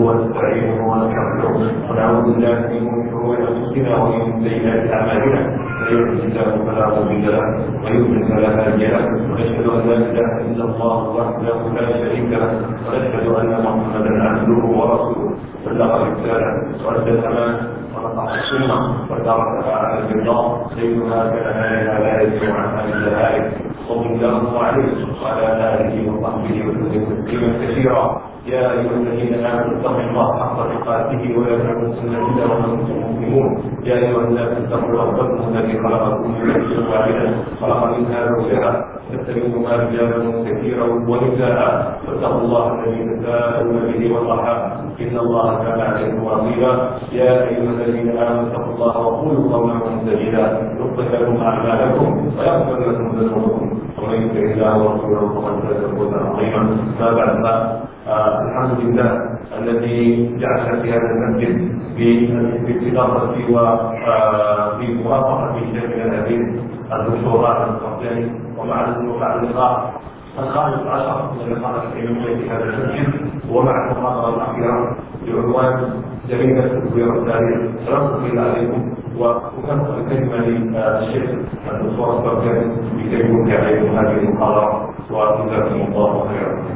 ونستعينه ونستغفره ونعوذ بالله من شرور انفسنا ومن سيئات اعمالنا من يهده الله فلا مضل له ويضلل فلا هادي له ونشهد ان لا اله الا الله وحده لا شريك له ونشهد ان محمدا عبده ورسوله بلغ الرساله وادى الامانه ونصح السنه وترك على البيضاء سيدنا كان لا يسمع عن الزهائر صلى الله عليه وعلى اله وصحبه وسلم تسليما كثيرا يا ايها الذين امنوا اتقوا الله حق تقاته ولا تموتن الا وانتم مسلمون يا ايها الناس اتقوا ربكم الذي خلقكم من نفس واحده خلق منها زوجها بث منهما رجالا كثيرا ونساء واتقوا الله الذي تساءلون به والارحام ان الله كان عليكم رقيبا يا ايها الذين امنوا اتقوا الله وقولوا قولا سديدا يصلح لكم اعمالكم ويغفر لكم ذنوبكم ومن يطع الله ورسوله فقد فاز فوزا عظيما ما بعد آه الحمد لله الذي جعلنا في هذا المسجد باستضافه وفي مرافقه شيخ الامين الدكتور راشد القحطاني ومع ومع اللقاء الخامس عشر من اللقاء الكريم في هذا المسجد ومع المحاضره الاخيره بعنوان جريمه تدوير التاريخ سنلقي عليكم وأكمل الكلمة للشيخ الدكتور البركاني لكي يمكن عليكم هذه المحاضرة وجزاكم الله خيرا.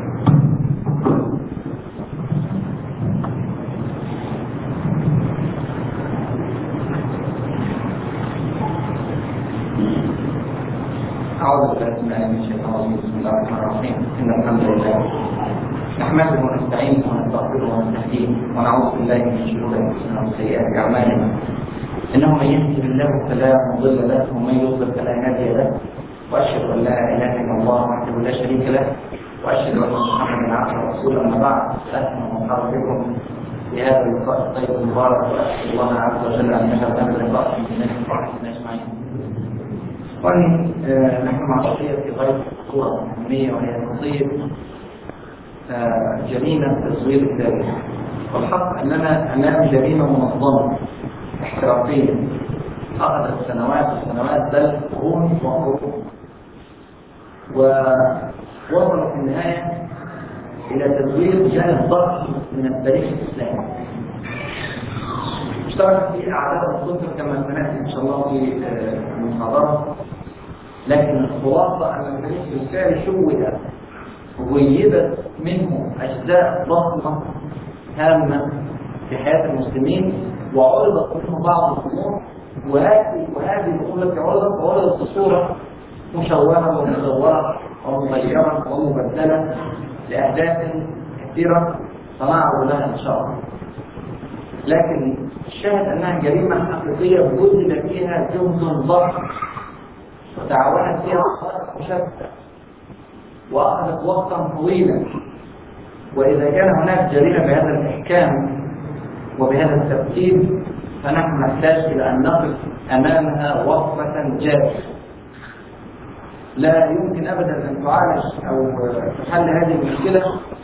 أعوذ بالله من الشيطان الرجيم بسم الله الرحمن الرحيم إن الحمد لله نحمده ونستعينه ونستغفره ونستهديه ونعوذ بالله من شرور أنفسنا وسيئات أعمالنا إنه من يهده الله فلا مضل له ومن يضلل فلا هادي له وأشهد أن لا إله إلا الله وحده لا شريك له وأشهد أن محمدا عبده ورسوله أما بعد أهلا ومرحبا بكم في هذا اللقاء الطيب المبارك وأسأل الله عز وجل أن يجعل هذا اللقاء في جنة فرحتنا أجمعين. ونحن مع قضية في غاية الصورة الأهمية وهي قضية جريمة تصوير التاريخ والحق أننا أمام جريمة منظمة احترافية أخذت سنوات وسنوات بل قرون وقرون ووصلت في النهاية إلى تزوير جانب ضخم من التاريخ الإسلامي اشترك في أعداد الصفر كما سنأتي إن شاء الله في المحاضرة لكن الخلاصة أن التاريخ بالفعل شوه وغيبت منه أجزاء ضخمة هامة في حياة المسلمين وعرضت منه بعض الأمور وهذه وهذه الأمور التي عرضت عرضت بصورة مشوهة ومزورة ومغيرة ومبدلة لأهداف كثيرة سنعرض لها إن شاء الله. لكن الشاهد أنها جريمة حقيقية بذل فيها جهد ضخم وتعاونت فيها خلق شتى وأخذت وقتا طويلا وإذا كان هناك جريمة بهذا الإحكام وبهذا الترتيب فنحن نحتاج إلى أن نقف أمامها وقفة جافة لا يمكن أبدا أن تعالج أو تحل هذه المشكلة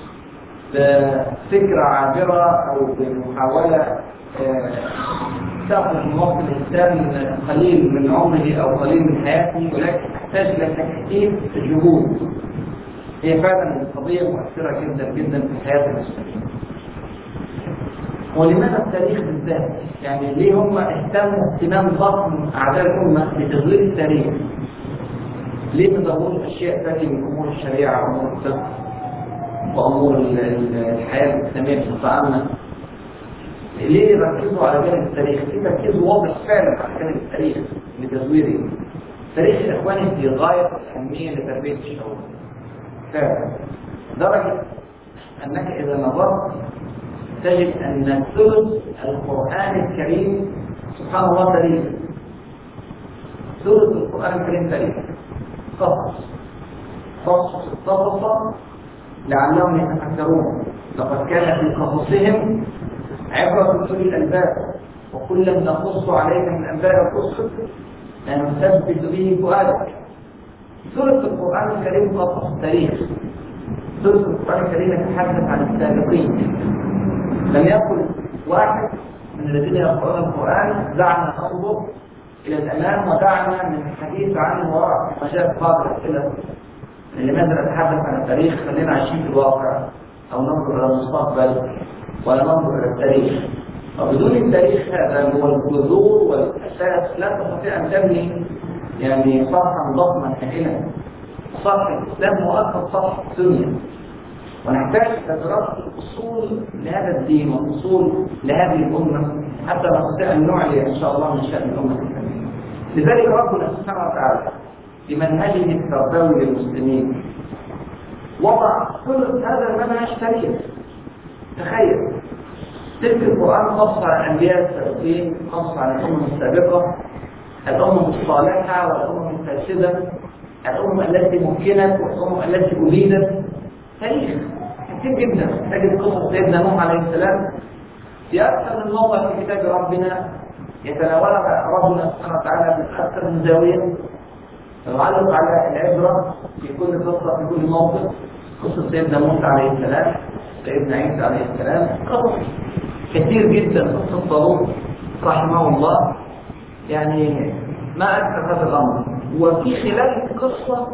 بفكرة عابرة أو بمحاولة تأخذ من وقت الإنسان قليل من عمره أو قليل من حياته ولكن تحتاج إلى تكثيف الجهود هي فعلا القضية مؤثرة جدا جدا في حياة المسلمين ولماذا التاريخ بالذات؟ يعني ليه هم اهتموا اهتمام ضخم أعداء الأمة بتغيير التاريخ؟ ليه ما دوروا أشياء تأتي من أمور الشريعة وأمور الفقه وأمور الحياة الإسلامية بصفة عامة؟ ليه ركزوا على جانب التاريخ؟ في تركيز واضح فعلا على جانب التاريخ لتزويره. تاريخ الإخوان في غاية الأهمية لتربية الشعوب. فعلا. درجة أنك إذا نظرت تجد أن ثلث القرآن الكريم سبحان الله تاريخ ثلث القرآن الكريم تاريخ قصص قصص القصص لعلهم يتفكرون لقد كان في قصصهم عبرة لأولي الألباب وكلا نقص عليك من أنباء الرسل لنثبت به فؤادك ثلث القرآن الكريم قصص تاريخ ثلث القرآن الكريم يتحدث عن السابقين لم يقل واحد من الذين يقرؤون القرآن دعنا ننظر إلى الأمام ودعنا من الحديث عن الوراء ما جاء في بعض الأسئلة لماذا نتحدث عن التاريخ خلينا عايشين في الواقع أو ننظر إلى المستقبل ولا ننظر إلى التاريخ وبدون التاريخ هذا هو الجذور والأساس لا تستطيع أن تبني يعني صرحا ضخما هائلا صرح الإسلام هو أكثر صرح في الدنيا ونحتاج إلى دراسة الأصول لهذا الدين والأصول لهذه الأمة حتى نستطيع أن نعلي إن شاء الله من شأن الأمة الإسلامية لذلك ربنا سبحانه وتعالى بمنهجه التربوي للمسلمين وضع كل هذا المنهج تاريخ تخيل تلك القرآن قص على الأنبياء السابقين قص على الأمم السابقة الأمم الصالحة والأمم الفاسدة الأمم التي ممكنت والأمم التي أبيدت تاريخ كثير جدا تجد قصص سيدنا نوح عليه السلام في أكثر من موضع في كتاب ربنا يتناولها ربنا سبحانه وتعالى من أكثر من زاوية ويعلق على العبرة في كل قصة في كل موقف قصة سيدنا موسى عليه السلام سيدنا عيسى عليه السلام قصص كثير جدا قصة طالوت رحمه الله يعني ما أكثر هذا الأمر وفي خلال القصة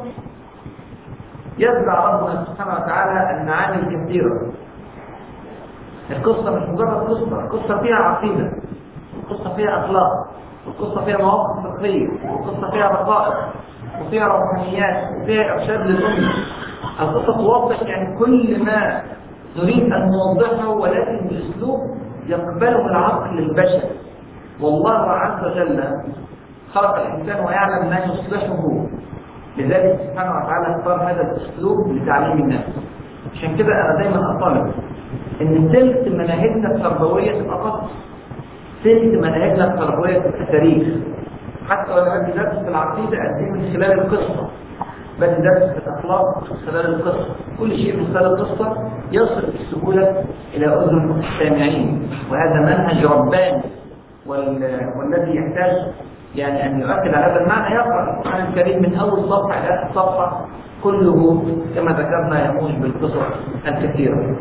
يزرع ربنا سبحانه وتعالى المعاني الكثيرة القصة مش مجرد قصة القصة فيها عقيدة القصة فيها أخلاق القصة فيها مواقف فقهية القصة فيها رقائق وفيها روحانيات وفيها إرشاد للأمة القصة توضح يعني كل ما نريد أن نوضحه ولكن بأسلوب يقبله العقل البشري والله عز وجل خلق الإنسان ويعلم ما يصلحه لذلك سبحانه وتعالى اختار هذا الأسلوب لتعليم الناس عشان كده أنا دايما أطالب إن ثلث مناهجنا التربوية تبقى قصص ثلث مناهجنا التربوية تبقى تاريخ حتى لو بدي درس في العقيدة أديه من خلال القصة بدي درس في الأخلاق من خلال القصة كل شيء من خلال القصة يصل بسهولة إلى أذن السامعين وهذا منهج رباني وال... والذي يحتاج يعني أن يؤكد على هذا المعنى يقرأ القرآن الكريم من أول صفحة إلى آخر صفحة كله كما ذكرنا يموج بالقصص الكثيرة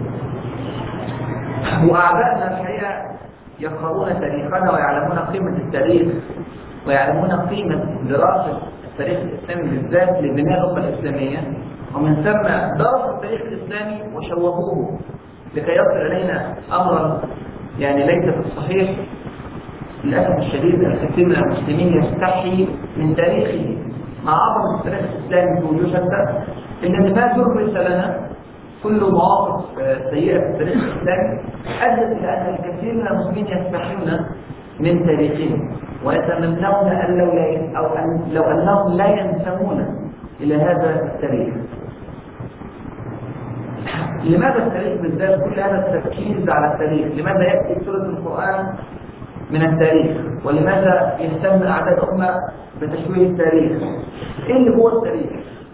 وأعدائنا الحقيقة يقرؤون تاريخنا ويعلمون قيمة التاريخ ويعلمون قيمة دراسة التاريخ الإسلامي بالذات لبناء الأمة الإسلامية ومن ثم درسوا التاريخ الإسلامي وشوهوه لكي يصل إلينا أمرا يعني ليس في الصحيح للأسف الشديد الكثير من المسلمين يستحي من تاريخه مع عظمة التاريخ الإسلامي في وجوه شتى إن ما درس لنا كل مواقف سيئة في التاريخ الإسلامي أدت إلى أن الكثير من المسلمين يستحيون من تاريخهم ويتمنون أن لو لا أو أن لو أنهم لا ينتمون إلى هذا التاريخ. لماذا التاريخ بالذات كل هذا التركيز على التاريخ؟ لماذا يأتي سورة القرآن من التاريخ؟ ولماذا يهتم أعداد الأمة بتشويه التاريخ؟ إيه اللي هو التاريخ؟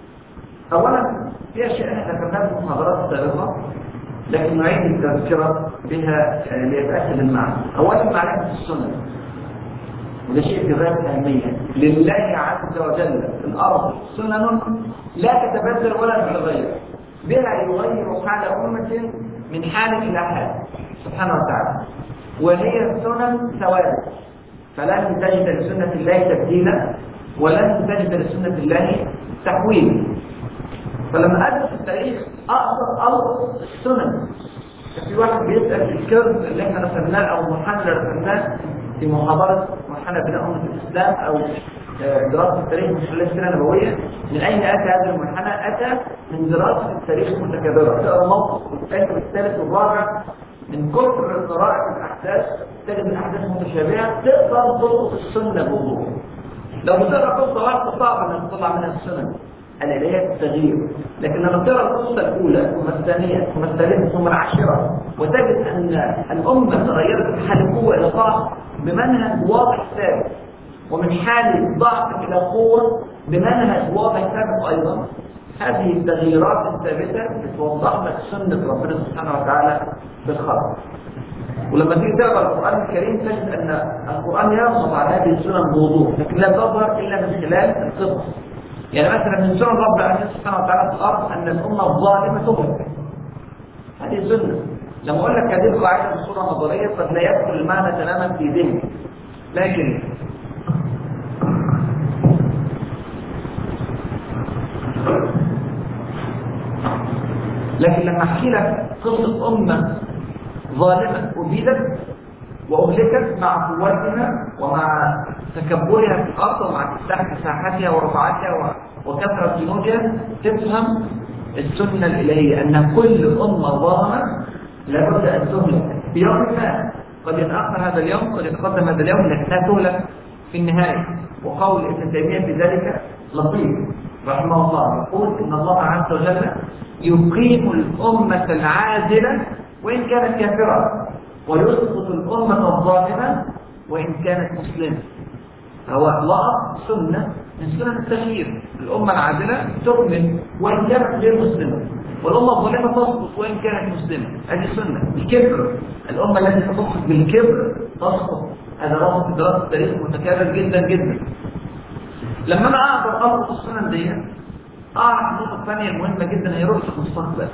أولا في أشياء احنا ذكرناها في المحاضرات السابقة لكن نعيد التذكرة بها ليتأكد المعنى. أولا معرفة السنن. وده شيء في غاية الأهمية. لله عز وجل في الأرض سنن لا تتبدل ولا تتغير. بها يغير حال أمة من حال إلى حال سبحانه وتعالى. وهي سنن ثوابت. فلن تجد لسنة الله تبديلا ولن تجد لسنة الله تحويلا. فلما ادرس التاريخ اقدر القط السنن في واحد بيسال في الكيرف اللي احنا رسمناه او المنحنى اللي رسمناه في محاضره منحنى بناء امه الاسلام او دراسه التاريخ من خلال السيره النبويه من اين اتى هذا المنحنى؟ اتى من دراسه التاريخ المتكرره تقرا موقف والثاني والثالث والرابع من كثر قراءه الاحداث تجد الاحداث متشابهه تقدر تلقط السنه بوضوح لو بتقرا قصه واحده صعب انك تطلع منها السنن الآليات التغيير لكن لما ترى القصة الأولى ثم الثانية ثم الثالثة ثم العاشرة وتجد أن الأمة تغيرت من حال قوة إلى ضعف بمنهج واضح ثابت ومن حال ضعف إلى قوة بمنهج واضح ثابت أيضا هذه التغييرات الثابتة بتوضح لك سنة ربنا سبحانه وتعالى في الخلق ولما تيجي تقرا القران الكريم تجد ان القران يرصد على هذه السنن بوضوح لكن لا تظهر الا من خلال القصص يعني مثلا من سنن رب العالمين سبحانه وتعالى في الارض ان الامه الظالمه تهلك هذه سنه لما اقول لك هذه القاعده بصوره نظريه قد لا يدخل المعنى تماما في ذهنك لكن لكن لما احكي لك قصه امه ظالمة أبيدت وأهلكت مع قوتها ومع تكبرها في الأرض ومع اتساع مساحتها ورفعتها وكثرة جنودها تفهم السنة الإلهية أن كل أمة ظالمة لابد أن تهلك في يوم ما قد يتأخر هذا اليوم قد يتقدم هذا اليوم لكنها تهلك في النهاية وقول ابن تيمية في ذلك لطيف رحمه الله يقول إن الله عز وجل يقيم الأمة العادلة وإن كانت كافرة ويسقط الأمة الظالمة وإن كانت مسلمة هو لقب سنة من سنن التغيير الأمة العادلة تؤمن وإن كانت غير مسلمة والأمة الظالمة تسقط وإن كانت مسلمة هذه سنة الكبر الأمة التي تسقط بالكبر تسقط هذا رغم في دراسة التاريخ متكرر جدا جدا لما أنا أقدر أربط السنن دي أعرف النقطة الثانية المهمة جدا هي رؤية المستقبل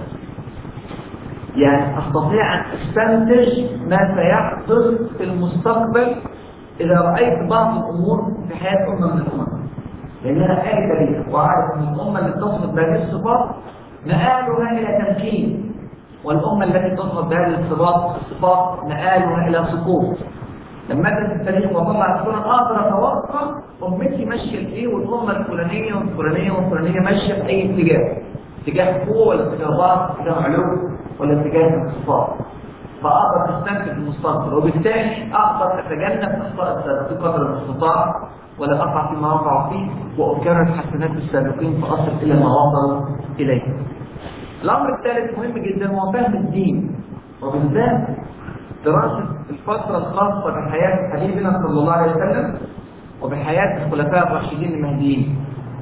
يعني أستطيع أن أستنتج ما سيحدث في المستقبل إذا رأيت بعض الأمور في حياة أمة من الأمم لأنها آية تاريخ وأعرف أن الأمة اللي تصف بهذه الصفات مآلها إلى تمكين والأمة التي تصف بهذه الصفات الصفات مآلها إلى سقوط لما ادرس التاريخ واطلع الصوره اقدر اتوقع امتي ماشيه لايه والامه الفلانيه والفلانيه والفلانيه ماشيه في اي اتجاه اتجاه قوه ولا اتجاه ضعف اتجاه علو ولا اتجاه انخفاض فاقدر استنتج المستقبل وبالتالي اقدر اتجنب اخطاء السابقين قدر المستطاع ولا اقع فيما وقعوا فيه واكرر حسنات السابقين فاصل الى ما وصلوا اليه. الامر الثالث مهم جدا هو فهم الدين وبالذات دراسة الفترة الخاصة بحياة حبيبنا صلى الله عليه وسلم وبحياة الخلفاء الراشدين المهديين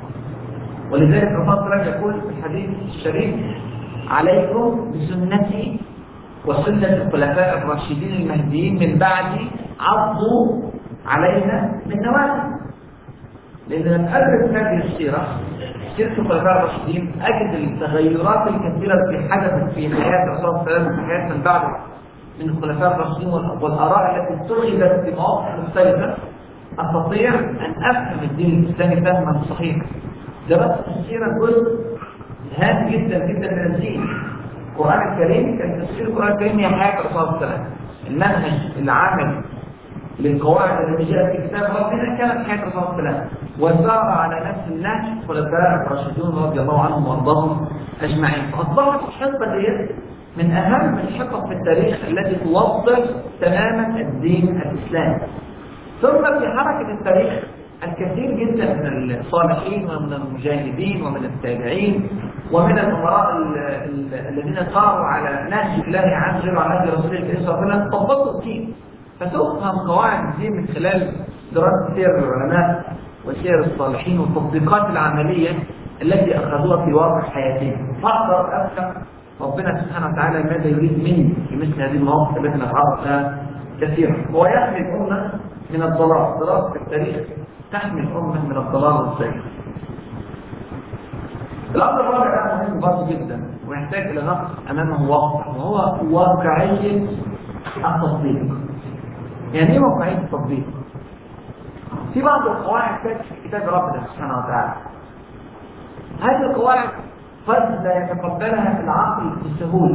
ولذلك الرسول يقول في الحديث الشريف عليكم بسنتي وسنة الخلفاء الراشدين المهديين من بعدي عضوا علينا من نواجذ لأن لما أدرس هذه السيرة سيرة الخلفاء الراشدين أجد التغيرات الكثيرة التي حدثت في حياة الرسول صلى الله عليه وسلم وفي حياة من بعده من الخلفاء الراشدين والآراء التي اتخذت في مواقف مختلفة أستطيع أن أفهم الدين الإسلامي فهما صحيحا دراسة السيرة جزء هام جدا جدا من الدين القرآن الكريم كان تفسير القرآن الكريم هي حياة الرسول صلى الله عليه وسلم المنهج العملي للقواعد التي جاءت في كتاب ربنا كانت حياة الرسول صلى الله عليه وسلم وسار على نفس النهج الخلفاء الراشدون رضي الله عنهم وارضاهم اجمعين فاصبحت الحقبه ديت من اهم الحقب في التاريخ التي توضح تماما الدين الاسلامي ثم في حركه التاريخ الكثير جدا من الصالحين ومن المجاهدين ومن التابعين ومن الامراء الذين صاروا على نهج الله عز وجل وعلى نهج رسوله الكريم صلى الله عليه وسلم طبقوا الدين فتفهم قواعد الدين من خلال دراسه سير العلماء وسير الصالحين والتطبيقات العمليه التي اخذوها في واقع حياتهم فاقدر افهم ربنا سبحانه وتعالى ماذا يريد مني في مثل هذه المواقف التي نتعرض لها كثيرا هو يحمي الامه من الضلال دراسه التاريخ تحمي الامه من الضلال والزيغ الامر الرابع ده مهم برضه جدا ويحتاج الى نقص امامه واقع وهو واقعيه التطبيق يعني ايه واقعيه التطبيق؟ في بعض القواعد كانت في كتاب ربنا سبحانه وتعالى هذه القواعد قد لا يتقبلها العقل بسهوله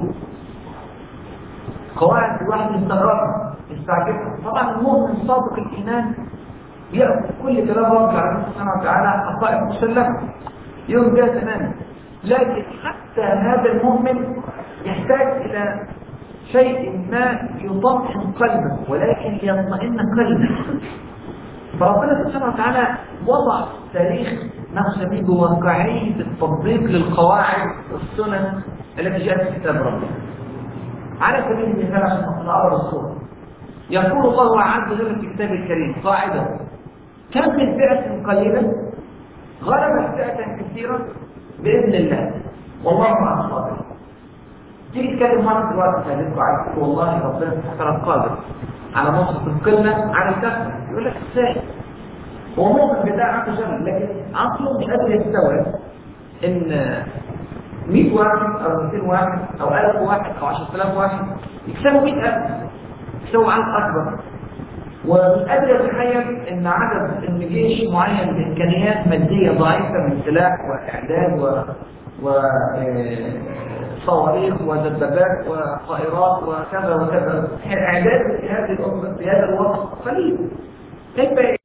قواعد الواحد يستغربها يستعجبها طبعا المؤمن صادق الايمان يأخذ كل كلام رب العالمين سبحانه وتعالى حقائق مسلمه يوم جاء تماما لكن حتى هذا المؤمن يحتاج الى شيء ما يطمئن قلبه ولكن ليطمئن قلبه فربنا سبحانه وتعالى وضع تاريخ نسميه بواقعية التطبيق للقواعد والسنن التي جاءت في كتاب ربنا. على سبيل المثال عشان نعرض الصورة. يقول الله عز وجل في كتابه الكريم قاعدة كم من فئة قليلة غلبت فئة كثيرة بإذن الله والله مع الصابرين. تيجي تتكلم مرة دلوقتي هذه قاعدة والله ربنا سبحانه وتعالى قادر على موصف القلة على الكثرة يقول لك ازاي؟ هو مؤمن بتاع عنده شغل لكن عقله مش قادر يستوعب ان 100 واحد او 200 واحد او 1000 واحد او 10000 واحد يكسبوا 100000 يكسبوا عدد اكبر ومش قادر يتخيل ان عدد ان جيش معين بامكانيات ماديه ضعيفه من سلاح واعداد و و صواريخ ودبابات وطائرات وكذا وكذا اعداد في هذه الامه في هذا الوقت قليل كيف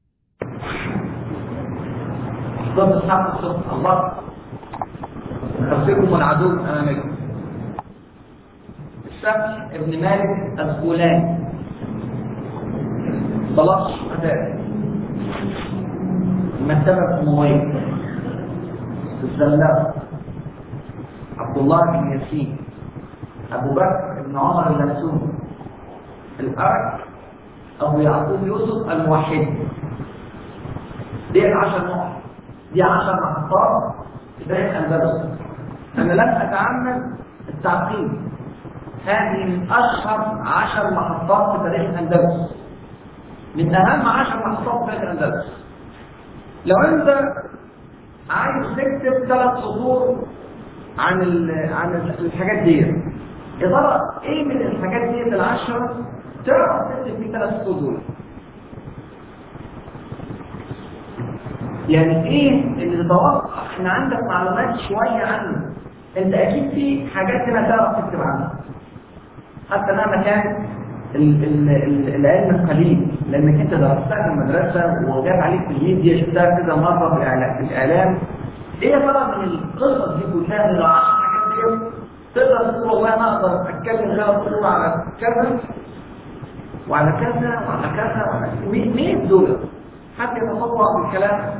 ضد الحق الصدق الله يخفيكم العدو امامكم الشمس ابن مالك الفلاني طلاق الشهداء مرتبة أموية الزلاق عبد الله بن ياسين أبو بكر بن عمر اللمسوني الأرك أبو يعقوب يوسف الموحد دي عشر نقط دي عشر محطات في تاريخ الأندلس أنا لم أتعمد التعقيد هذه من أشهر عشر محطات في تاريخ الأندلس من أهم عشر محطات في تاريخ الأندلس لو أنت عايز تكتب ثلاث سطور عن ال عن الحاجات دي يا ترى ايه من الحاجات دي العشرة تعرف تكتب فيه ثلاث سطور يعني ايه اللي تتوقع ان عندك معلومات شوية عنه انت اكيد في حاجات هنا تعرف تكتب عنها حتى مهما كان ال ال ال العلم قليل لانك انت درستها في المدرسه وجات عليك في الميديا شفتها كذا مره في الاعلام في الاعلام ايه يا ترى من القصص دي كلها من العشر حاجات دي تقدر تقول والله انا اقدر اتكلم غير الخطوه على كذا وعلى كذا وعلى كذا وعلى مين مين دول؟ حد يتطوع بالكلام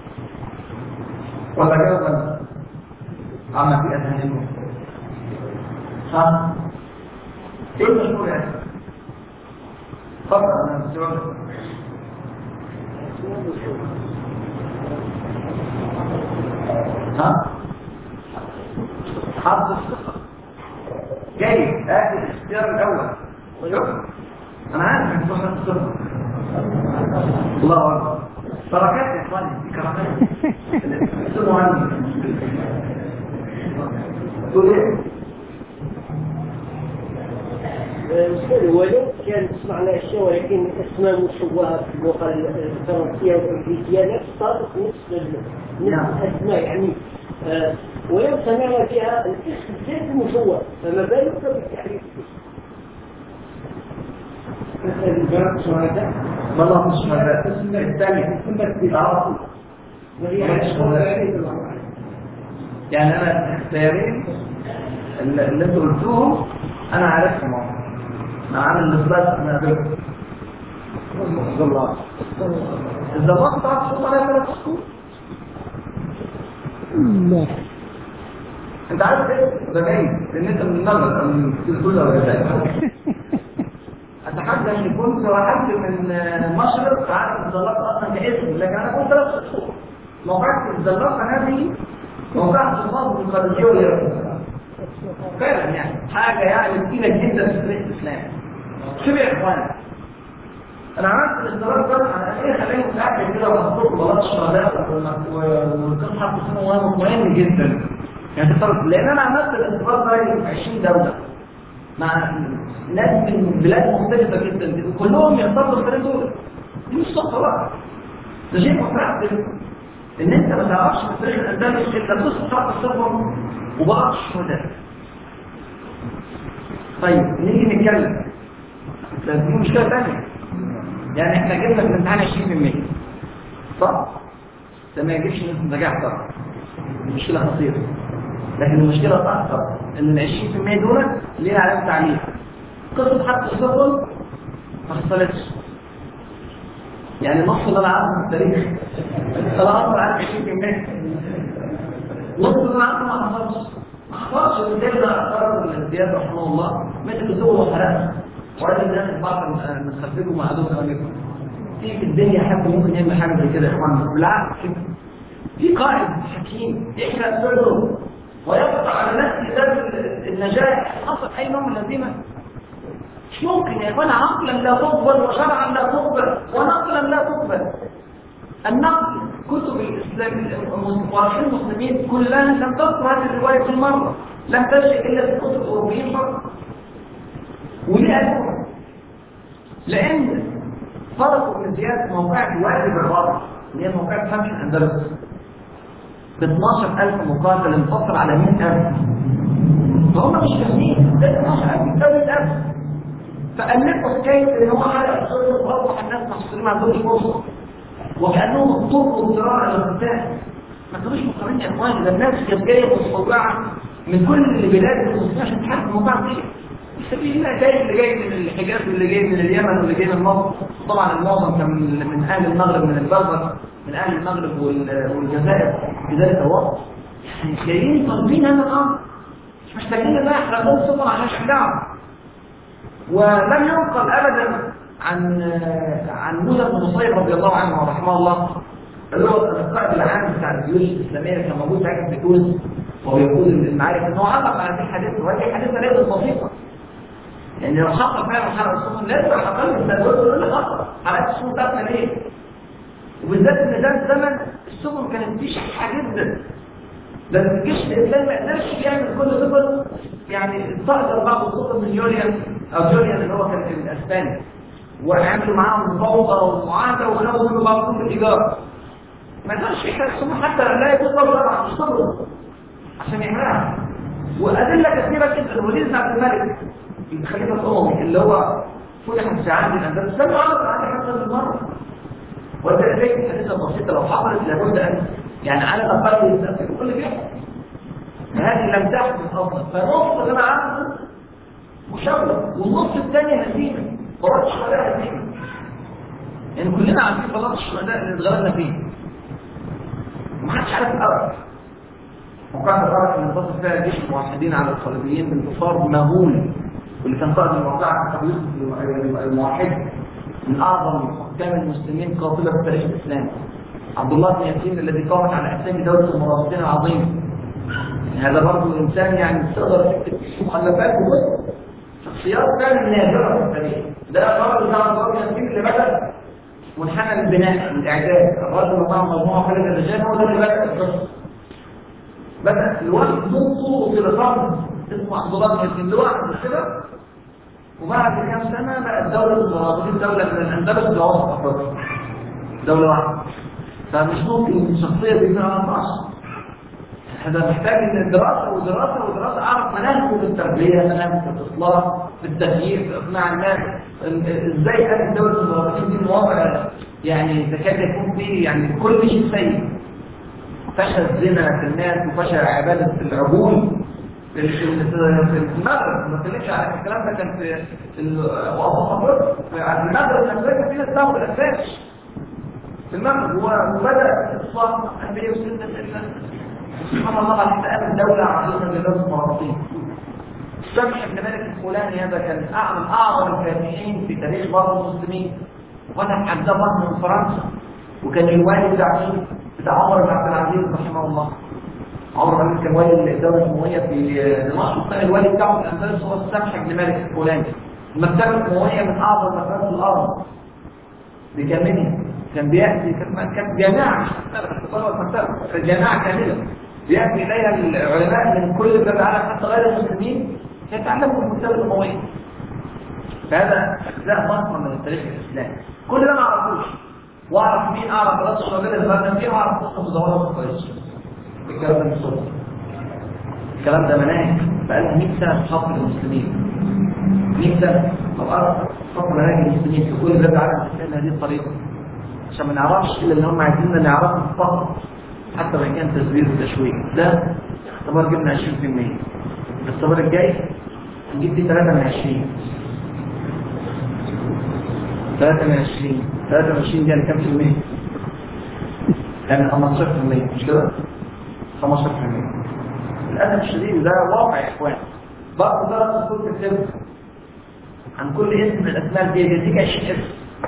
ولا جاوبا عما في اذهانكم ها ايه المشهور يعني؟ اتفضل انا السؤال ها حظ الثقة جيد ادي الاختيار الاول شوف انا عارف انك تحط الثقة الله اكبر بركات يا اخواني دي كرامات اسمعوا عني تقول ايه؟ ولو كان سمعنا اشياء ولكن اسماء مشوهه في اللغه الفرنسيه والانجليزيه نفس طابق نفس نعم. الاسماء يعني آه، ولو سمعنا فيها الاسم زيت مشوه فما بالك بالتحريف مثل البنات شهداء والله مش هذا الثاني اه يعني انا اختيارين اللي اللي انتوا قلتوهم انا عارفهم اهو انا عامل الاخلاص انا قابلهم الزمان بتاع الصوت على ثلاث شهور انت عارف ايه؟ ده باين لان انت من النظر او من الكل ولا لا اتحدى ان كنت واحد من المشرق عارف الزلاقه اصلا كاسم لكن انا كنت ثلاث شهور موقعة الزلاقه هذه موقعة الصاد الخارجيه واليابان فعلا يعني حاجه يعني تقيله جدا في تاريخ الاسلام شوف يا اخوان انا عملت الاصدارات ده على ايه خلاني متاكد كده وحطيت بلاط الشهداء والقصه حتى سنه مهم مهم جدا يعني تفترض لان انا عملت الاصدارات ده في 20 دوله مع ناس من بلاد مختلفه جدا كلهم يعتبروا الثلاث دول دي مش صدفه بقى ده شيء متعب ان انت ما تعرفش في تاريخ الاندلس الا قصه حرب الصفر وبعض الشهداء طيب نيجي نتكلم بس دي مشكله ثانيه يعني احنا جبنا في الامتحان 20% صح؟ ده ما يجيبش نسبه نجاح طبعا المشكله خطيره لكن المشكله الاكثر ان ال 20% دول ليها علامه تعليق قصه حرب الصفر ما حصلتش يعني نص اللي انا عارفه في التاريخ انا اصلا عارف 20% نص اللي انا عارفه ما حصلش ما حصلش وزي ما اعترض زياد رحمه الله مثل الدول وحرقها وقال الناس البعض من خلفكم مع عدو امامكم في في الدنيا حد ممكن يعمل حاجه زي كده يا اخوانا بالعكس في قائد حكيم يحرق سره ويقطع على نفسه باب النجاح حصل اي نوع من الهزيمه مش ممكن يا اخوانا عقلا لا تقبل وشرعا لا تقبل ونقلا لا تقبل النقل كتب الاسلام المؤرخين المسلمين كلها لم تذكر هذه الروايه في مره لم تجد الا في كتب الاوروبيين فقط وليه قالوها؟ لان فرق ابن زياد موقعة واجب الرابع اللي هي موقعة فتح الاندلس ب 12000 مقاتل انتصر على 100000 فهم مش فاهمين ده مش عارف ده الأمس فألفوا حكاية إن هو حلق الصوت وروح الناس محصورين ما عندهمش فرصة وكأنهم اضطروا اضطرارا للقتال ما كانوش مقررين يا اخوان ده الناس كانت جايه متطوعه من كل البلاد المسلمين عشان تحارب الموضوع دي سبيل الله جاي اللي جاي من الحجاز واللي جاي من اليمن واللي جاي من مصر طبعا المعظم كان من من اهل المغرب من البلغر من اهل المغرب وال- والجزائر في ذلك الوقت يعني جايين طالبين هذا الامر مش محتاجين ان احنا نقول سفر عشان شجعهم ولم ينقل ابدا عن عن موسى بن نصير رضي الله عنه ورحمه الله اللي هو القائد العام بتاع الجيوش الاسلاميه كان موجود ساعتها في تونس وهو يقول المعارك ان هو علق على هذه الحادثه وهذه حادثه ليست بسيطه يعني لو حصل فعلا حرق السفن لازم حصل السنوات يقول لك حصل حرقت السفن بتاعتنا ليه؟ وبالذات ان ده الزمن السفن كانت دي شحه جدا لان الجيش الاسلامي ما قدرش يعمل كل سفن يعني استأجر بعض السفن من جوليان او جوليان اللي هو كان في الاسباني وعملوا معاهم فوضى ومعاهده وخدوا منه بعض في الايجار ما يقدرش يحرق السفن حتى لا يكون له طبعا مش صبر عشان يحرقها وادله كثيره جدا الوليد بن عبد الملك الخليفه الاموي اللي هو فتحت في عهد الاندلس لم يعرض عليه حتى بالمره ولذلك الحديثه البسيطه لو حصلت لابد ان يعني على الاقل يستأثر كل بيحصل هذه لم تحدث اصلا فنص اللي انا عارفه مشوه والنص الثاني هزيمه صلاه الشهداء هزيمه يعني كلنا عارفين صلاه الشهداء اللي اتغلبنا فيه ما حدش عارف الارض وكان الارض اللي انتصر فيها جيش الموحدين على الصليبيين بانتصار مهول واللي كان قائد الموقعة ابو يوسف الموحد من اعظم حكام المسلمين قاتله في تاريخ الاسلام عبد الله بن ياسين الذي قامت على اسامي دوله المرابطين العظيم هذا برضه انسان يعني تقدر تكتب مخلفات وبس شخصيات فعلا نادره في التاريخ ده برضه بتاع عبد الله بن ياسين اللي بدا منحنى البناء والاعداد الرجل اللي معه مجموعه خارج الرجال هو ده اللي بدا القصه بدا لوحده نصه تليفون اسمه عبد الله بن ياسين لوحده كده وبعد كام سنة بقت دولة المرابطين دولة من الأندلس لوسط أفريقيا دولة واحدة فمش ممكن شخصية دي ما ينفعش هذا محتاج ان دراسة ودراسة ودراسة اعرف مناهج في التربية مناهج في الاصلاح في التغيير في اقناع الناس ازاي كانت دولة المرابطين دي مواقع يعني تكاد يكون فيه يعني كل شيء سيء فشل الزنا في الناس وفشل عبادة العقول في المغرب ما اتكلمش على الكلام ده كان في وسط افريقيا في المغرب الافريقي في ناس دعوا بالاساس في المغرب وبدا اصلاح اهليه وسنه سبحان الله بعد كده دوله عظيمه لدوله المرابطين سمح بن مالك الفلاني هذا كان اعظم اعظم الفاتحين في تاريخ برضه المسلمين وفتح عبد الله من فرنسا وكان الوالي بتاع مين؟ بتاع عمر بن عبد العزيز رحمه الله عمر بن كان والي الدولة الأموية في دمشق وكان الوالي بتاعه في الأندلس هو السمح بن مالك الفلاني المكتبة الأموية من أعظم مكاتب الأرض بكاملها كان بيأتي كانت جامعة مكتبة جامعة كاملة بيأتي إليها العلماء من كل بلاد العالم حتى غير المسلمين يتعلموا في المكتبة الأموية فهذا أجزاء ضخمة من التاريخ الإسلامي كل ده ما أعرفوش وأعرف مين أعرف راس الشغال اللي غنى فيه وأعرف قصة مزورة كويس الكلام ده مش صدق الكلام ده مناهج بقالها 100 سنه في حق المسلمين 100 سنه طب اعرف حق مناهج المسلمين في كل بلاد العالم الاسلامي هذه الطريقه عشان ما نعرفش الا اللي هم عايزيننا نعرفه فقط حتى وان كان تزوير وتشويه ده اختبار جبنا 20% الاختبار الجاي نجيب دي 3 من 20 3 من 20 3 من 20 دي يعني كام في المية؟ يعني 15% مش كده؟ 15% للأسف الشديد ده واقع يا إخوان بعض درس كل السبب عن كل اسم من الأسماء دي يديك 20 اسم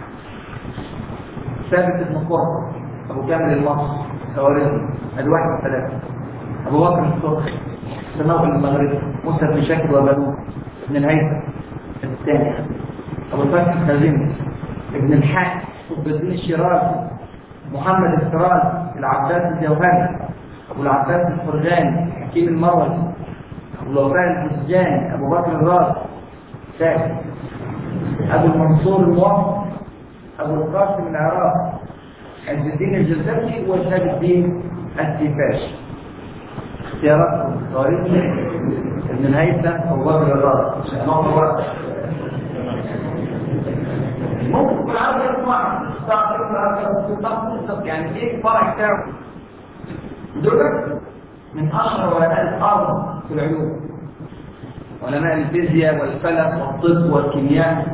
ثابت بن قرة أبو كامل المصري خوارزمي الواحد والثلاثة أبو بكر الصبحي سماء المغرب موسى بن شاكر وبنوه ابن الهيثم الثاني أبو الفتح الخزيمي ابن الحاج قطب الدين الشيرازي محمد السراج العباس الجوهري ابو العباس الفرغاني حكيم المروزي ابو الوفاء الفسجاني ابو بكر الراس ساكت ابو المنصور الموفق ابو القاسم العراقي عز الدين الجزائري وشهاب الدين السيفاشي اختيارات خوارزمي ابن الهيثم أو بكر الرازي عشان نقطة وقت ممكن تكون عارف اسمع يعني ايه الفرع بتاعه دول من اشهر علماء الارض في العلوم علماء الفيزياء والفلك والطب والكيمياء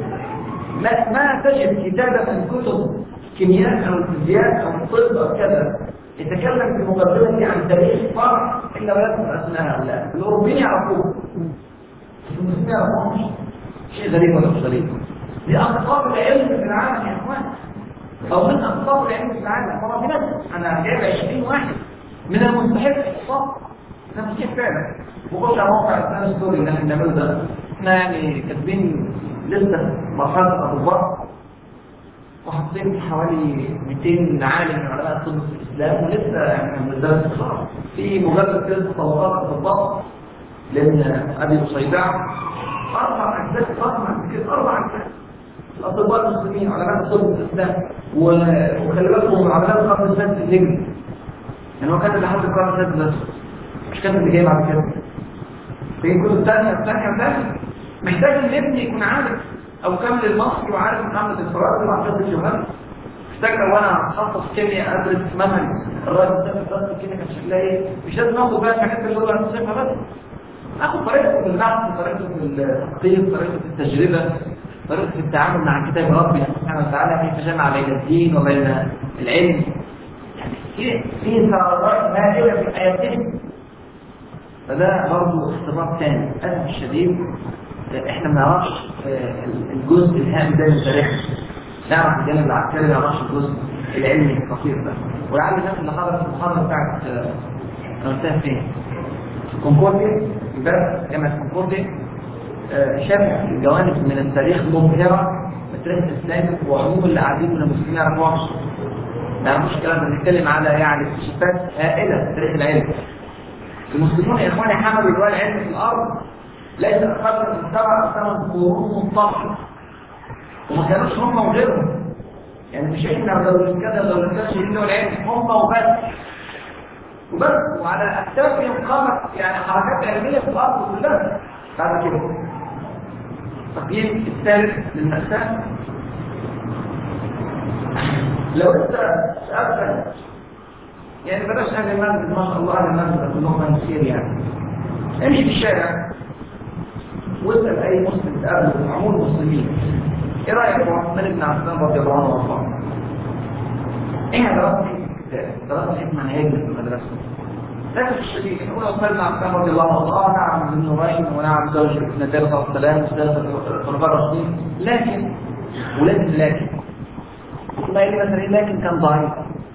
ما ما تجد كتابة من كتب الكيمياء او الفيزياء او الطب او كذا يتكلم في مقدمة عن تاريخ فرع الا ويذكر اسماء هؤلاء الاوروبيين يعرفوه المسلمين ما يعرفوهمش شيء غريب ولا مش غريب دي اقطاب العلم في العالم يا اخوان او من اقطاب العلم في العالم طبعا في ناس انا جايب 20 واحد من المستحيل الاحصاء ده مستحيل فعلا وخش على موقع اسلام ستوري اللي احنا بنعمله ده احنا يعني كاتبين لسه مرحله اطباء وحاطين حوالي 200 عالم من علماء الطب في الاسلام ولسه يعني بندرس الخراب في مجرد كده تطورات اطباء لان ابي صيداع اربع اجزاء ضخمه كده اربع اجزاء الاطباء المسلمين علماء الطب الاسلام وخلي بالكم من علماء القرن السادس الهجري يعني هو كان لحد القرن السادس بس مش كان اللي جاي بعد كده في كتب الثانيه الثانيه الثانيه محتاج ان ابني يكون عارف او كامل المصري وعارف محمد الفرازي وعارف الجوهري محتاج لو انا اتخصص كيمياء ادرس منهج الراجل ده في دراسه الكيمياء كان شكلها ايه مش لازم اخد بقى الحاجات اللي هو هنصفها بس اخد طريقته في البحث طريقته في التحقيق طريقته في التجربه طريقه التعامل مع كتاب ربنا سبحانه وتعالى كيف جمع بين الدين وبين العلم يعني في في ثغرات هائله في حياتهم فده برضه اختبار ثاني للاسف الشديد احنا ما نعرفش الجزء الهام ده من تاريخنا نعرف الجانب العسكري ما نعرفش الجزء العلمي الخطير ده ولعل الناس اللي حضرت المحاضره بتاعت انا قلتها فين؟ كونكورديا امبارح جامعه كونكورديا شاف جوانب من التاريخ مبهرة التاريخ الإسلامي وعموم اللي قاعدين من المسلمين يعرفوها ما يعرفوش الكلام ده بنتكلم على يعني اكتشافات هائلة في تاريخ العلم المسلمون يا إخواني حملوا لواء العلم في الأرض ليس أقل من سبع أو ثمان قرون منتظمة وما كانوش هم وغيرهم يعني مش احنا لو كذا لو كذا شهيد العلم هم وبس وبس وعلى أكتافهم قامت يعني حركات علمية في الأرض كلها بعد كده التقييم الثالث للمأساة لو انت سألت يعني بلاش اهل المسجد ما شاء الله اهل المسجد كلهم كثير يعني امشي في الشارع واسال اي مسلم تقابله من عموم المسلمين ايه رايك في عثمان بن عفان رضي الله عنه وارضاه؟ ايه دراستي دراستي منهجنا في المدرسه لكن الشديد نقول عثمان بن عفان رضي الله عنه وارضاه نعم ابن نورين ونعم زوج ابن دارة والسلام وثلاثة الخلفاء الراشدين لكن ولازم لكن والله لي مثلا لكن كان ضعيف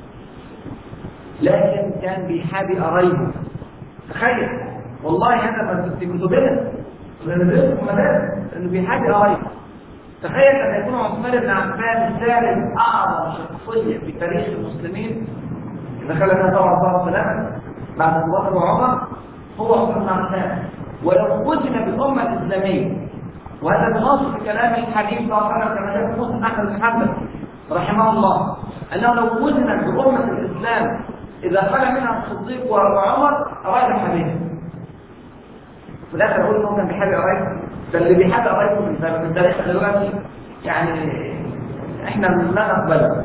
لكن كان بيحابي قرايبه تخيل والله هذا في كتبنا بندرسه في المدارس انه بيحابي قرايبه تخيل ان يكون عثمان بن عفان الثالث اعظم شخصيه في تاريخ المسلمين اذا خلى طبعا صلى الله عليه وسلم بعد ابو بكر وعمر هو عثمان بن عفان ولو وزن بالامه الاسلاميه وهذا بنص في كلام الحديث صلى الله عليه وسلم كما جاء في مسلم احمد بن حنبل رحمه الله انه لو وزنت بامه الاسلام اذا خلى منها الصديق وعمر اراد الحديث في الاخر اقول انه كان بيحب قرايبه ده اللي بيحب قرايبه من من تاريخ دلوقتي يعني احنا لا نقبله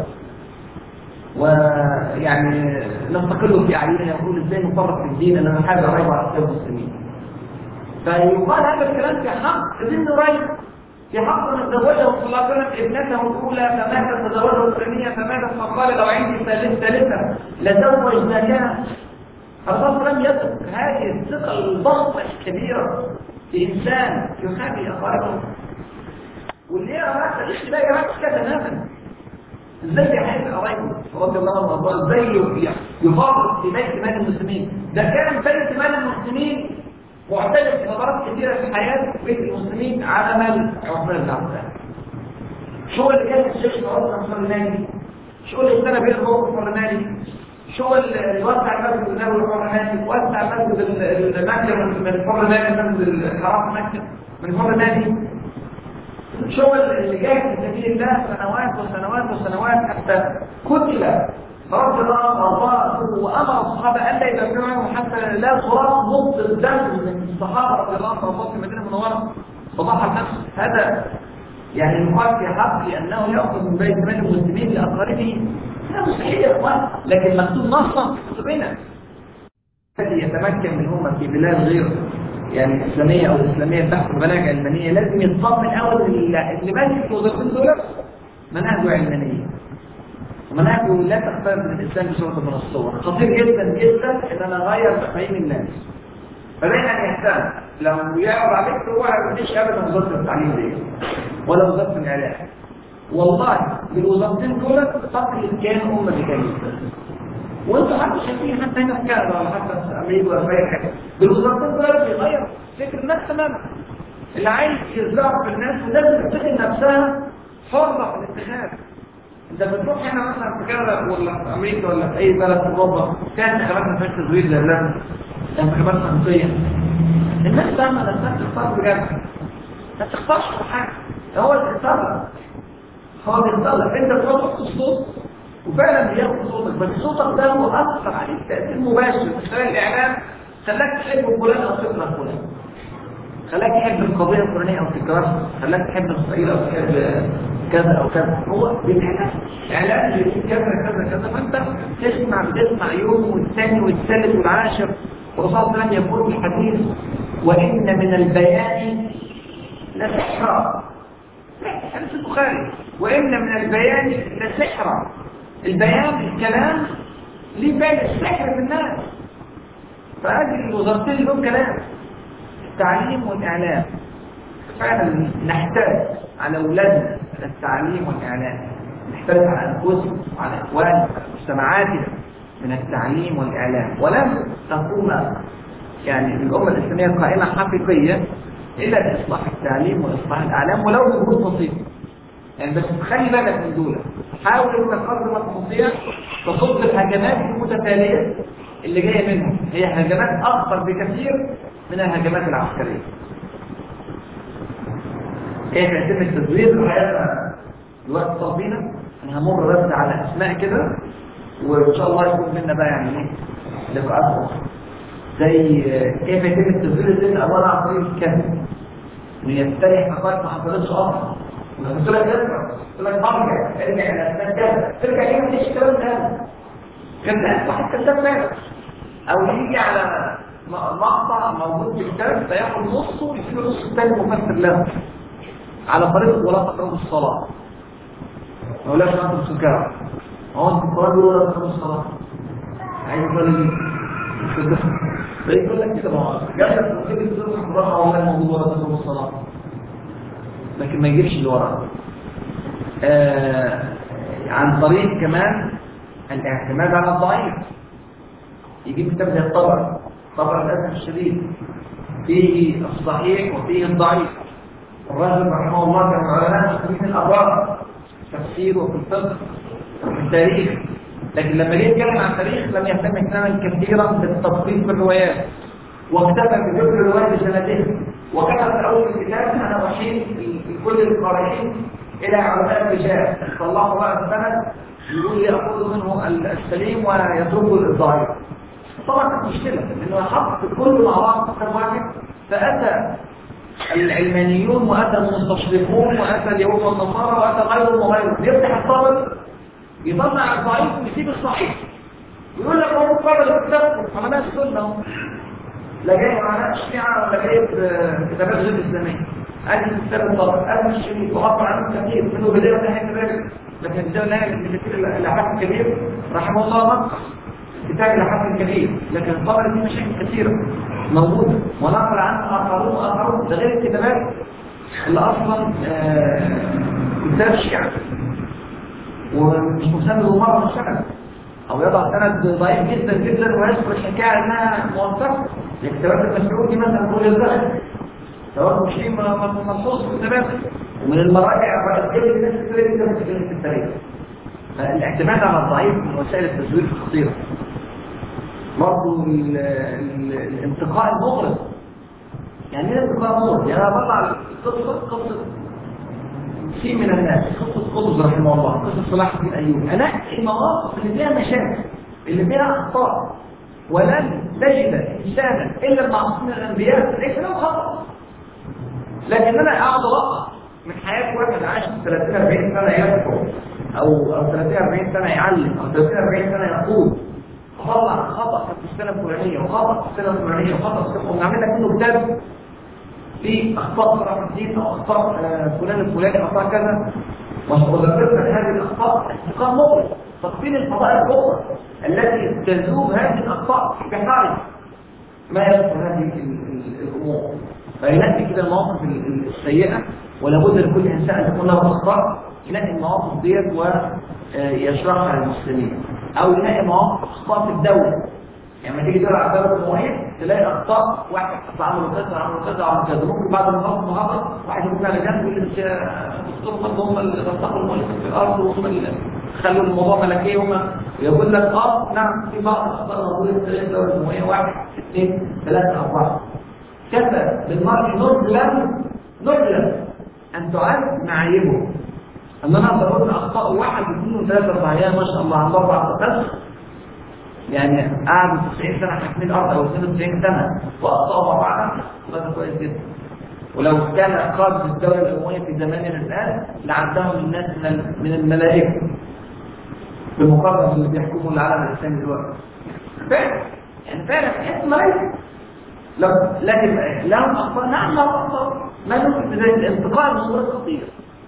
ويعني نستقل في اعيننا ونقول ازاي نفرق في الدين ان انا حاجه قريبه على حساب المسلمين فيقال هذا الكلام في حق ابن قريب في حق من تزوجه صلى الله عليه وسلم ابنته الاولى فماتت تزوجه الثانيه فماتت فقال لو عندي ثالث ثالثه لزوجناكها الرسول لم يترك هذه الثقه الضغطه الكبيره في انسان يخافي اقاربه واللي يرى هذا الاشتباه يرى كذا تماما ازاي يحب قرايبه رضي الله عنه وارضاه ازاي يفرط في بيت مال المسلمين ده كان بيت مال المسلمين معتدل في فترات كثيره في حياه بيت المسلمين على مال عثمان بن عفان شو اللي كان الشيخ عثمان الفرناني شو اللي اشترى بيه الموقف الفرناني شو اللي وسع المسجد النبوي الفرناني وسع مسجد مكه من الفرناني مسجد الحرام مكه من الفرناني شو اللي جاهد في سبيل الله سنوات وسنوات وسنوات حتى قتل ربنا وارضاه وامر الصحابه الا يبكروا عنهم حتى لا تراب نقطه الدم من الصحابه رضي الله عنهم في المدينه المنوره فضحى نفسه هذا يعني المقال في حق لانه ياخذ من بيت مال المسلمين لاقاربه هذا مستحيل يا اخوان لكن مكتوب نصا في كتبنا الذي يتمكن منهما في بلاد غير يعني اسلاميه او اسلاميه تحت مناهج علمانيه لازم يطمن اول اللي ماسك في وظيفتين دول مناهجه علمانيه ومناهجه لا تختلف من الاسلام بصوره من الصور خطير جدا جدا ان انا اغير تفاهيم الناس فبين ان يهتم لو يعرض عليك هو ما يقولش ابدا وزاره التعليم دي ولا وزاره الاعلام والله بالوزارتين دول فقر الامكان امه بكامل وانتوا حتى شايفين حتى هنا في كندا ولا حتى في امريكا ولا في اي حاجه بالوزارتين دول بيغير فكر الناس تماما اللي عايز يزرع في الناس والناس بتتخذ نفسها حره في الاتخاذ انت بتروح هنا مثلا في كندا ولا في امريكا ولا في اي بلد في اوروبا كانت انتخابات ما فيهاش تزوير زي اللازم انتخابات منطقيه الناس فاهمه نفسها تختار بجد ما تختارش في حاجه هو اللي اختار هو اللي اختار انت بتحط الصوت وفعلا بياخد صوتك بس صوتك ده هو اثر عليك تاثير مباشر من خلال الاعلام خلاك تحب فلان او تكره فلان خلاك تحب القضيه الفلانيه او تكرهها خلاك تحب اسرائيل او تحب كذا او كذا هو بالاعلام اعلان بيقول كذا كذا كذا فانت تسمع بتسمع يوم والثاني والثالث والعاشر والرسول لم يقول في الحديث وان من البيان لسحرا حديث البخاري وان من البيان لسحرا البيان الكلام ليه بين السحر في الناس فأجل الوزارتين لهم كلام التعليم والإعلام فعلا نحتاج على أولادنا التعليم والإعلام نحتاج على أنفسنا وعلى إخواننا وعلى مجتمعاتنا من التعليم والإعلام ولن تقوم يعني الأمة الإسلامية قائمة حقيقية إلا بإصلاح التعليم وإصلاح الإعلام ولو بجهود بسيطة يعني بس تخلي بالك من دول حاول انك قدر ما تستطيع تصد الهجمات المتتاليه اللي جايه منهم هي هجمات اخطر بكثير من الهجمات العسكريه كيف يتم التزوير الحقيقه الوقت طال بينا انا همر بس على اسماء كده وان شاء الله يكون لنا بقى يعني ايه لقاءات اخرى زي كيف يتم التزوير ازاي الاول عن طريق الكذب ويفتري حقائق ما حصلتش اصلا قلت لك ارجع قلت لك ارجع ارجع الى اسنان كذا ترجع ليه مفيش الكلام ده كذاب واحد كذاب فعلا او يجي على مقطع موجود في الكتاب فياخد نصه ويسيب النص الثاني مفسر له على طريقه ولا تقربوا الصلاه ولا تقربوا السكر هو انت القران ولا تقربوا الصلاه عايز يصلي فيقول لك كده ما هو جاب لك ممكن تقول الصلاه ولا الموضوع ولا تقربوا الصلاه لكن ما يجيبش اللي وراه آه عن طريق كمان الاعتماد على الضعيف يجيب كتاب زي الطبع طبع للاسف الشديد فيه الصحيح وفيه الضعيف الرجل رحمه الله كان من علماء مسلمين الابرار في التفسير وفي الفقه وفي التاريخ لكن لما جه يتكلم عن التاريخ لم يهتم اهتماما كثيرا بالتدقيق في الروايات واكتفى بذكر الروايات بسنتين وكتب في اول الكتاب انا وحيد لكل القارئين الى علماء الرجال طلعوا بقى السند يقول ياخذ منه السليم ويتركه الضعيف طبعا كانت مشكله لانه حط كل مع بعض فكر واحد فاتى العلمانيون واتى المستشرقون واتى اليهود والنصارى واتى غيرهم وغيرهم يفتح الطابق يطلع الضعيف ويسيب الصحيح يقول لك هو مقابل الكتاب علماء السنه لا جاي علماء الشيعه ولا جاي كتابات غير اسلاميه ادي كتاب الطبق ادي الشريف وعبر عنه كثير منه بدايه ونهايه كذلك لكن بدايه ونهايه ابن كثير الاحاد الكبير رحمه الله نقص كتاب الاحاد الكبير لكن الطبق فيه مشاكل كثيره موجوده ونقل عنه اخرون واخرون ده غير الكتابات اللي اصلا كتاب شيعه ومش مسند مره مش سند او يضع سند ضعيف جدا جدا ويذكر الحكايه انها موثقه لكتابات المسعود دي مثلا رؤيا الزهد سواء مسلم ملحوظ في الكتابات ومن المراجع الرئيسيه الناس كتير جدا بتتكلم في التاريخ الاعتماد على الضعيف من وسائل التزوير الخطيره برضه الانتقاء المغرض يعني ايه انتقاء مغرض؟ يعني انا بطلع القصه قصه في من الناس قصة قطز رحمه الله قصة صلاح الدين أيوبي أنا المواقف اللي فيها مشاكل اللي فيها أخطاء ولن تجد إنسانا إلا المعصوم من الأنبياء ليس له خطأ لكن أنا أقعد أوقع من حياة واحد عاش 30 40 سنة يذكر أو أو 30 40 سنة يعلم أو 30 40 سنة يقول طلع خطأ في السنة الفلانية وخطأ في السنة الفلانية وخطأ في السنة ونعمل لك منه كتاب في أخطاء صلاح الدين أو أخطاء آه، فلان الفلاني أخطاء كذا وذكرت هذه الأخطاء احتقان مغرب تقبيل الفضائل الأخرى التي تذوب هذه الأخطاء في بحار ما يذكر هذه ال- ال- الأمور فينقي كده المواقف ال- ال- السيئة ولابد لكل إنسان أن تكون له أخطاء ينقي المواقف ديت ويشرحها للمسلمين أو ينقي مواقف أخطاء في الدولة يعني لما تيجي تلعب الدولة الجمهورية تلاقي أخطاء واحد عملوا كذا عملوا كذا عملوا كذا ممكن بعد ما يخلص محاضرة واحد يقول على جنب يقول لك الدكتور برضه هم اللي رسخوا المؤلف في الأرض وهم اللي خلوا الموضوع ملكي هم يقول لك اه نعم في بعض الأخطاء موجودة في الدولة الجمهورية واحد اثنين ثلاثة أربعة كفى بالمرء نزلا نزلا أن تعد معايبه أن أنا أقدر أقول أخطاء واحد اثنين وثلاثة أربعة يا ما شاء الله عن أربع بس يعني قعدوا 90 سنة حاكمين الأرض أو 92 سنة وأخطأوا مع بعض هذا كويس جدا ولو كان قادة الدولة الأموية في زماننا الآن لعدهم الناس من ال- من الملائكة بالمقارنة باللي بيحكموا العالم الإسلامي دلوقتي فعلا يعني فعلا تحس ملائكة لو لكن لهم أخطاء نعم لهم أخطاء ما نمكن بذلك الانتقال من صورة خطيرة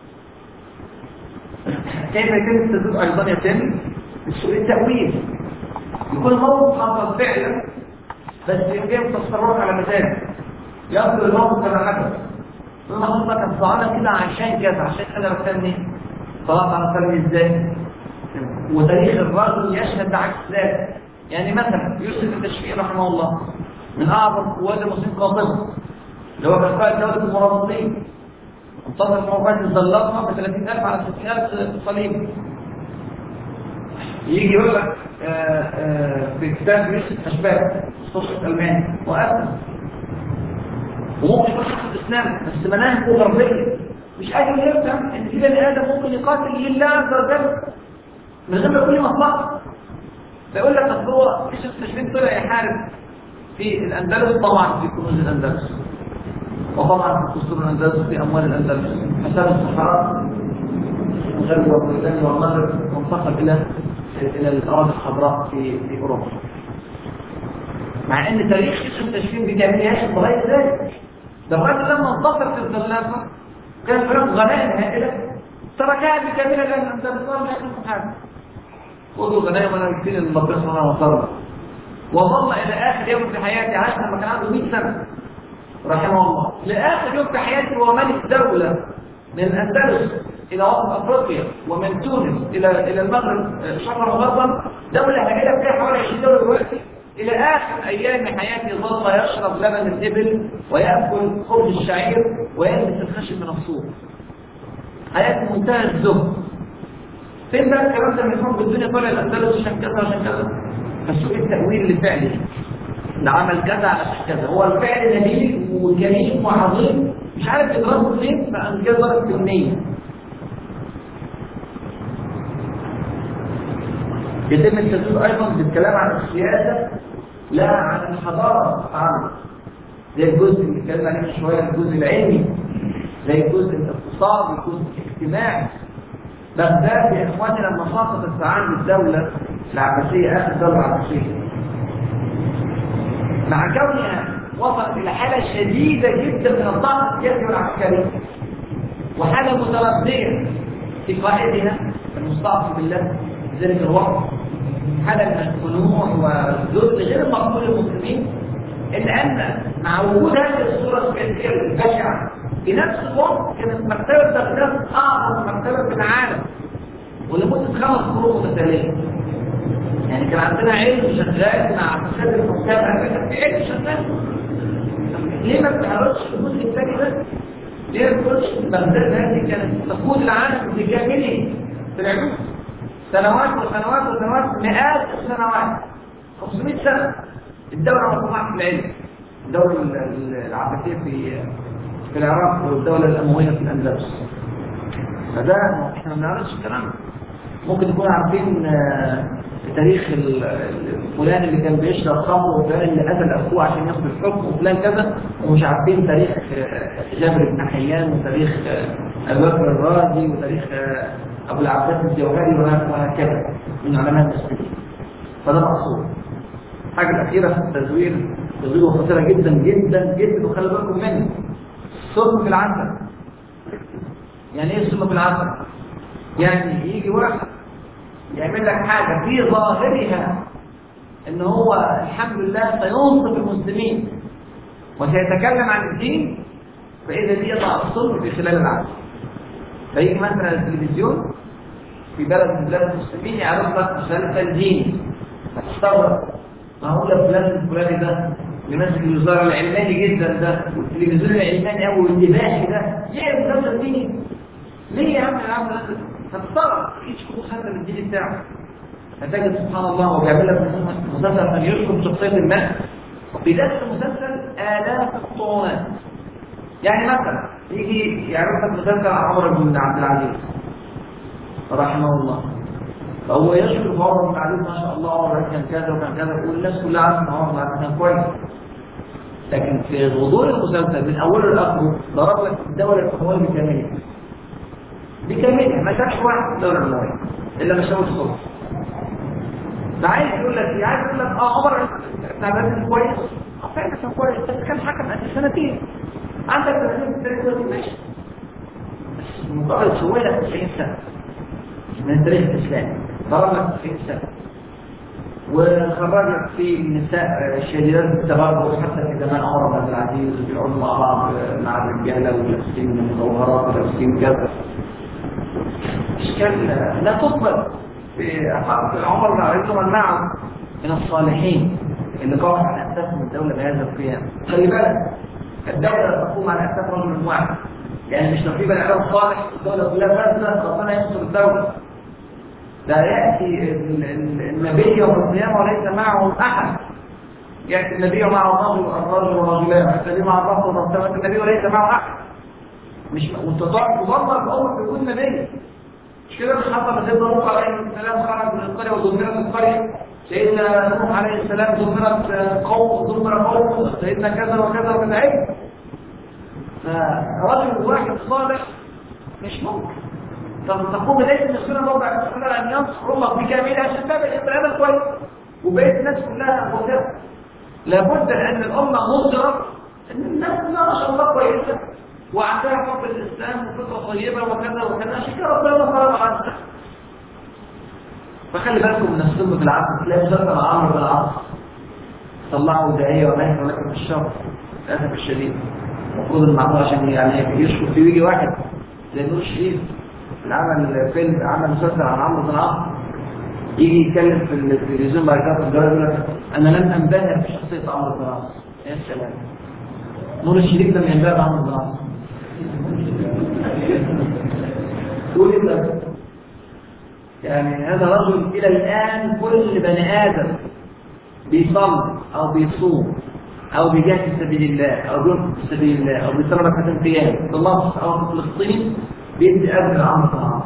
كيف يتم التدريب أيضا يتم بسوء التأويل يكون الموقف حصل فعلا بس يمكن تصرف على مزاج يبدو الموقف كما حدث ثم حصل كان صعنا كده عشان كده عشان انا بستني صلاة على سلمي ازاي وتاريخ الرجل يشهد بعكس ذلك يعني مثلا يوسف التشفيعي رحمه الله من اعظم قوات المسلمين قاطبه اللي هو كان قائد دوله المرابطين انتصر موقعات الزلاطه ب 30000 على 60000 صليب يجي يقول لك آه، آه، في كتاب يوسف اشباب مستشرق الماني واسلم وممكن يكون حق الاسلام بس مناهجه غربيه مش قادر يفهم ان في بني ادم ممكن يقاتل لله عز وجل من غير ما يكون له مصلحه فيقول لك اصل هو يوسف التشبيه طلع يحارب في الاندلس طبعا في كنوز الاندلس وطبعا في قصور الاندلس وفي اموال الاندلس حساب الصحراء الغرب والبلدان والمغرب وانتقل الى الى الاراضي الخضراء في في اوروبا مع ان تاريخ يوسف التشفين دي كان يعيش لغايه ذلك ده الراجل لما انتصر في الزلافه كان فرق غنائم هائله تركها بكاملها لان الاندلس ما يخلص حاجه خذوا الغنائم وانا يكفيني المطرح وانا وصرنا وظل الى اخر يوم في حياتي عاش لما كان عنده 100 سنه رحمه الله لاخر يوم في حياته وهو ملك دوله من الاندلس الى وسط افريقيا ومن تونس الى الى المغرب آه، شرقا وغربا دوله هائله فيها حوالي 20 دوله دلوقتي الى اخر ايام حياته ظل يشرب لبن الابل وياكل خبز الشعير ويلبس الخشب من الصوف حياه منتهى الزهد فين بقى الكلام ده من حب الدنيا طالع الاندلس عشان كذا عشان كذا فسوء التاويل لفعله ده عمل كذا على أساس كذا هو الفعل نبيل وكريم وعظيم مش عارف يضربه فين فقام جاي ضرب في النية يتم التدريب ايضا بالكلام عن السياسه لا عن الحضاره عامه زي الجزء اللي اتكلمنا عليه من شويه الجزء العلمي زي الجزء الاقتصادي الجزء الاجتماعي بغداد يا اخواني لما سقطت في عهد الدوله العباسيه اخر دوله عباسيه مع كونها وصلت الى حاله شديده جدا من الضغط السياسي والعسكري وحاله مترديه في قائدها المستعصي بالله ذلك الوقت حاله من الخنوع والذل غير مقبول للمسلمين الا ان مع وجود هذه الصوره السياسيه البشعه في نفس الوقت كانت مكتبه بغداد اعظم مكتبه في العالم ولمده خمس قرون متتاليه يعني كان عندنا علم شغال مع فساد الحكام كان في علم شغال ليه ما بتعرضش الجزء الثاني ده؟ ليه ما بتقولش بغداد هذه كانت تقود العالم بكامله في العلوم سنوات وسنوات وسنوات مئات السنوات 500 سنه الدوله مرفوعه في العلم الدوله ال- ال- العباسيه في في العراق والدوله الامويه في الاندلس فده احنا ما بنعرفش الكلام ده. ممكن تكونوا عارفين آه، تاريخ ال- ال- فلان اللي كان بيشرب خمر وفلان اللي قتل اخوه عشان ياخد الحكم وفلان كذا ومش عارفين تاريخ آه، جابر بن حيان وتاريخ آه، ابو بكر الرازي وتاريخ آه، ابو العباس الجوهري وه- وهكذا من علماء المسلمين فده مقصود الحاجه الاخيره في التزوير تزوير خطيره جدا جدا جدا وخلي بالكم منه السم في العسل يعني ايه السم في العسل؟ يعني يجي واحد يعمل لك حاجة في ظاهرها ان هو الحمد لله سينصف المسلمين وسيتكلم عن الدين فإذا دي يضع الصلب في خلال العالم فيجي مثلا التلفزيون في بلد من بلاد المسلمين يعرض لك مسلسل ديني هتستغرب ما هو ده فلان الفلاني ده اللي ماسك الوزارة العلماني جدا ده والتلفزيون العلماني قوي والانتباهي ده ليه مسلسل ديني؟ ليه يا عم يا عم هتستغرب ايش كل حتى من الدين بتاعه فتجد سبحان الله هو بيعمل لك مسلسل عشان يشكر شخصية ما وفي ذات المسلسل آلاف الطعونات يعني مثلا يجي يعرف لك مسلسل عن عمر بن عبد العزيز رحمه الله فهو يشكر في عمر بن عبد العزيز ما شاء الله عمر كان كذا وكان كذا والناس كلها عارفه ان عمر بن عبد العزيز كان كويس لكن في غضون المسلسل من اوله لاخره ضرب لك الدوله الحكوميه بكاملها بكاملها ما شافش واحد في الدوله الامويه الا ما شافوش صوت فعايز يقول لك إيه؟ عايز يقول لك اه عمر بن عبد العزيز كويس اه فعلا كان كويس بس كان حكم قبل سنتين عندك 30 سنه دلوقتي ماشي بس مجرد سوى لك 90 سنه من التاريخ الاسلامي ضرب لك 90 سنه وخرجت في النساء شديدات التبرج حتى في زمان عمر بن عبد العزيز وبيقعدوا مع بعض مع الرجاله ولابسين مجوهرات ولابسين كذا اشكال لا تقبل في عمر بن عبد العزيز معه من الصالحين اللي قاموا على اساسهم الدوله بهذا القيام خلي بالك الدوله تقوم على اساس رجل واحد يعني مش لو في بني ادم صالح الدوله كلها فاسده ربنا ينصر الدوله لا يأتي ال- ال- النبي يوم القيامة وليس معه أحد يأتي النبي معه الرجل الرجل ورجلان النبي مع الرجل والرجلان النبي وليس معه أحد مش وانت تقعد تظلم الأمر بيكون نبي مش كده مش حصل سيدنا نوح عليه السلام خرج من القرية ودمرت القرية سيدنا نوح عليه السلام دمرت قوم دمر قوم سيدنا كذا وكذا وكذا عيب فرجل واحد صالح مش ممكن طب تقوم ليس من سنة ربع السنة أن ينصر الله بكاملها عشان تابع الإبراهيم كويس وبقيت الناس كلها مغفرة لابد أن الأمة مصدرة أن الناس كلها ما شاء الله كويسة وعندها حب الإسلام وفطرة طيبة وكذا وكذا عشان كده ربنا فرض على الناس فخلي بالكم من السم في العصر تلاقي مسلسل عمرو بن العاص طلعوا داعية ومهك ولكن في الشر للأسف الشديد المفروض المعمول عشان يعني يشكر فيه ويجي واحد زي نور الشريف اللي عمل فيلم عمل مسلسل عن عمرو بن العاص يجي يتكلم في التلفزيون بعد كده في الجوله يقول لك انا لم انبهر بشخصيه عمرو بن العاص يا سلام نور الشريف لم ينبهر بعمرو بن العاص تقول انت يعني هذا رجل الى الان كل بني ادم بيصلي او بيصوم او بيجاهد في سبيل الله او بينفق في سبيل الله او بيصلي ركعتين قيام في مصر او في فلسطين بيدي اجر عمرو بن العاص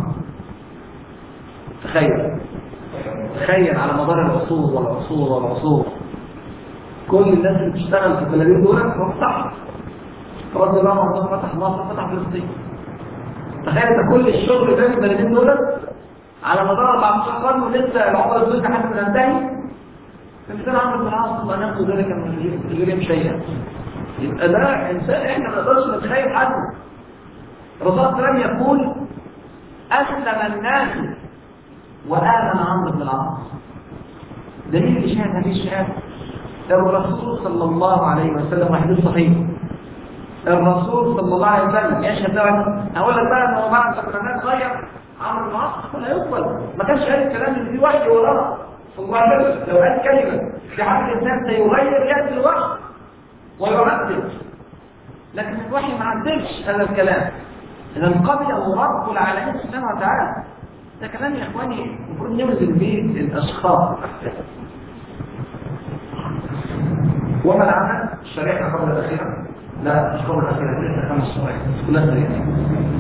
تخيل تخيل على مدار العصور والعصور والعصور كل الناس اللي بتشتغل في البلدين دول هم صح رد الله عنه فتح مصر فتح فلسطين تخيل انت كل الشغل ده في البلدين دول على مدار 14 قرن ولسه العمر الدنيا حتى ما تنتهي فمثال عمرو بن العاص الله نفسه ذلك من غيرهم شيئا يبقى ده انسان احنا ما نقدرش نتخيل حد الرسول صلى الله عليه وسلم يقول اسلم الناس وامن عمرو بن العاص دليل اشهاد هذه الشهاده الرسول صلى الله عليه وسلم حديث صحيح الرسول صلى الله عليه وسلم يشهد له اقول لك بقى ان هو بعد سكرانات غير عمرو بن العاص ولا يقبل ما كانش قال الكلام اللي فيه وحي وراه صلى الله عليه وسلم لو قال كلمه في حق الانسان سيغير يد الوحي ويعدل لكن الوحي ما عدلش هذا الكلام اذا قبله رب العالمين سبحانه وتعالى ده كلام يا اخواني المفروض نوزن به الاشخاص وما العمل الشريحه قبل الاخيره لا مش قبل الاخيره لسه خمس شرايح كلها سريعه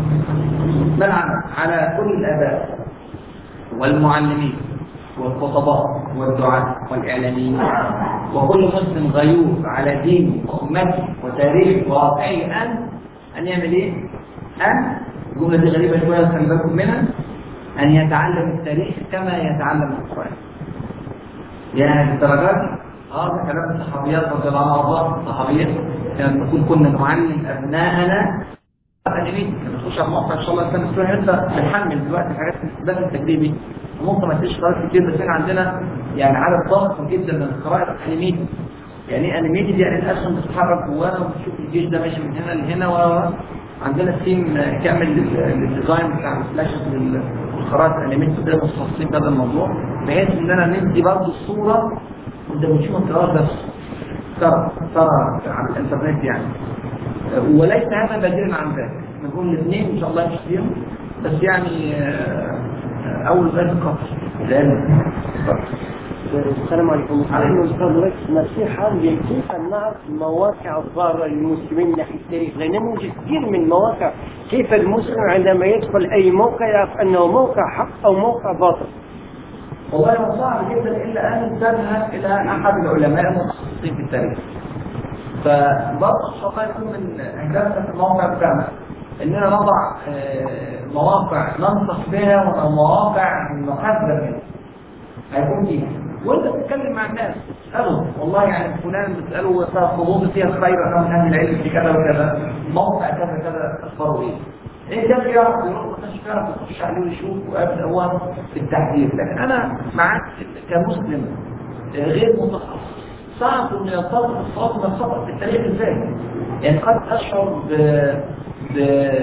ملعب على كل الآباء والمعلمين والخطباء والدعاة والإعلاميين وكل مسلم غيور على دينه وأمته وتاريخه وواقعه أن أن يعمل إيه؟ أن الجملة دي غريبة شوية خلي بالكم منها أن يتعلم التاريخ كما يتعلم القرآن. يعني الدرجات اه ده كلام الصحابيات رضي الله عنها الصحابيات كانت تقول كنا نعلم ابناءنا انمي لما تخش على الموقع ان شاء الله كان تروح انت بنحمل دلوقتي حاجات بس التجريبي ممكن ما تلاقيش قراءات كتير بس احنا عندنا يعني عدد ضخم جدا من القراءات الانيميتد يعني ايه انيميتد يعني الاسهم بتتحرك جوانا وتشوف الجيش ده ماشي من هنا لهنا و عندنا تيم كامل للديزاين بتاع الفلاشز للقراءات الانيميتد ده متخصصين في هذا الموضوع بحيث اننا ندي برضه الصوره وانت بتشوف القراءات بس ترى ترى على الانترنت يعني وليس هذا بديلا عن ذلك نقول الاثنين ان شاء الله يشتريهم بس يعني اول بس قطر لان السلام عليكم عليكم السلام نصيحة كيف نعرف مواقع الضارة للمسلمين من ناحية التاريخ لأن موجود كثير من المواقع كيف المسلم عندما يدخل أي موقع يعرف أنه موقع حق أو موقع باطل والله هو صعب جدا الا ان تذهب الى احد العلماء المتخصصين في التاريخ فبرضه الشقاء يكون من اهدافنا في الموقع بتاعنا اننا نضع مواقع ننصح بها ومواقع نحذر منها هيكون فيها وانت بتتكلم مع الناس تساله والله يعني فلان بتساله خطوط فيها خير انا من اهل العلم في كذا وكذا موقع كذا كذا اخباره ايه ايه ده يعرف يروح ما كانش يعرف يخش عليه ويشوف ويبدا هو في التحديد لكن انا معاك كمسلم غير متخصص صعب انه يرتبط الصواب من الخطا في التاريخ ازاي؟ يعني قد اشعر ب ب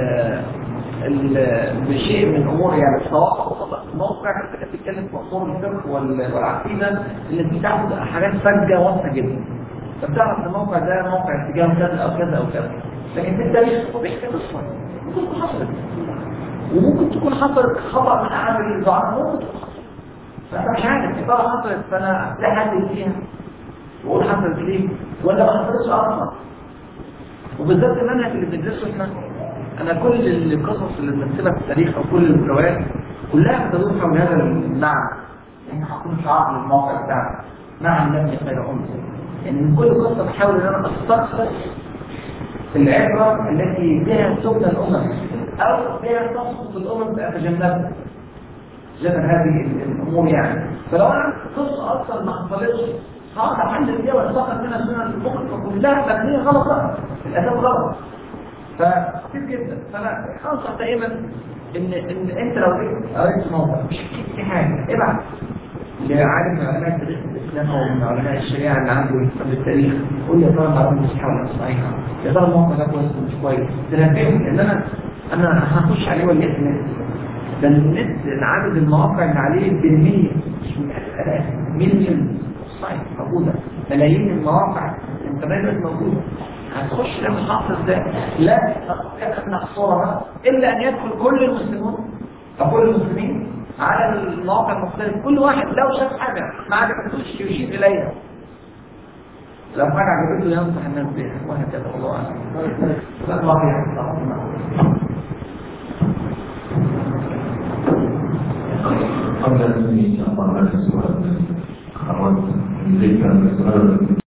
بشيء من امور يعني الصواب او الخطا في الموقع انت بتتكلم في امور الفقه والعقيده اللي بتاخد حاجات فجه واضحه جدا فبتعرف ان الموقع ده موقع اتجاه كذا او كذا او كذا لكن في التاريخ بيحكي قصه ممكن تكون حصلت وممكن تكون حصلت خطا من احد الضعاف ممكن تكون حصلت فانا مش عارف يا ترى حصلت فانا احدد فيها واقول حصلت ليه ولا ما حصلتش اصلا وبالذات المنهج اللي بندرسه احنا انا كل القصص اللي بنكتبها في التاريخ او كل الروايات كلها بتدور حول هذا المعنى يعني حاطين شعار للموقع بتاعنا معنى نبني خير امه يعني من كل قصه بحاول ان انا استخلص العبرة التي بها تبنى الأمم أو بها تسقط الأمم فأتجنبها جنب هذه الأمور يعني فلو أنا قصة أصلا ما حصلتش هقعد أحلل فيها وأستخدم منها سنة البخل كلها لكن هي غلط بقى الأساس غلط فكتير جدا فأنا أنصح دائما إن إن أنت لو جيت قريت موقع مش في حاجة ابعت لعالم من علماء تاريخ الاسلام او من علماء الشريعه اللي عنده يفهم التاريخ قول لي يا ترى المعلومه صحيحه ولا مش صحيحه يا ترى الموقع ده كويس ولا مش كويس تنبهني لان انا انا هخش عليه ولا النت ده النت عدد المواقع اللي عليه بالمية مش الاف مليون صحيح موجوده ملايين المواقع الانترنت موجوده هتخش لما حافظ ده لا تستطيع ان نحصرها الا ان يدخل كل المسلمون او كل المسلمين على المواقع المختلفة كل واحد لو شاف حاجة ما عجبتوش يشير إليها لو حاجة عجبته ينصح الناس بها وهكذا الله أعلم الله قبل أن نسمع بعض السؤال أردت إليك السؤال